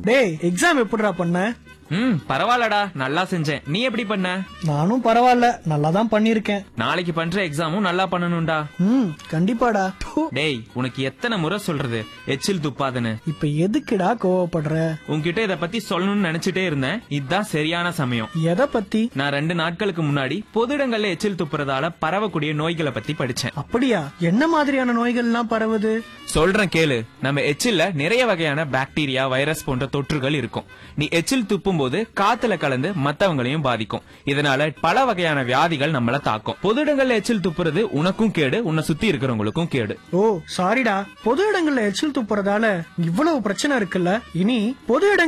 டேய் எக்ஸாம் எப்படிடா பண்ண ம் பரவாயில்லடா நல்லா செஞ்சேன் நீ எப்படி பண்ண நானும் பரவாயில்ல நல்லா தான் பண்ணிருக்கேன் நாளைக்கு பண்ற எக்ஸாமும் நல்லா பண்ணணும்டா ம் கண்டிப்பாடா ப்பு. டேய் உனக்கு எத்தனை முறை சொல்றது எச்சில் துப்பாதுன்னு இப்ப எதுக்குடா கோவப்படுற உன்கிட்ட இத பத்தி சொல்லணும்னு நினைச்சிட்டே இருந்தேன் இதுதான் சரியான சமயம் எதை பத்தி நான் ரெண்டு நாட்களுக்கு முன்னாடி பொது இடங்கள்ல எச்சில் துப்புறதால பரவக்கூடிய நோய்களை பத்தி படிச்சேன் அப்படியா என்ன மாதிரியான நோய்கள்லாம் பரவுது சொல்றேன் கேளு நம்ம எச்சில்ல நிறைய வகையான பாக்டீரியா வைரஸ் போன்ற தொற்றுகள் இருக்கும் நீ எச்சில் துப்பும் போது காத்துல கலந்து மத்தவங்களையும் பாதிக்கும் இதனால பல வகையான வியாதிகள் நம்மள தாக்கும் பொது இடங்கள்ல எச்சில் துப்புறது உனக்கும் கேடு உன்னை சுத்தி இருக்கிறவங்களுக்கும் கேடு ஓ சாரிடா பொது இடங்கள்ல எச்சில் துப்புறதால இவ்வளவு பிரச்சனை இருக்குல்ல இனி பொது இடங்கள்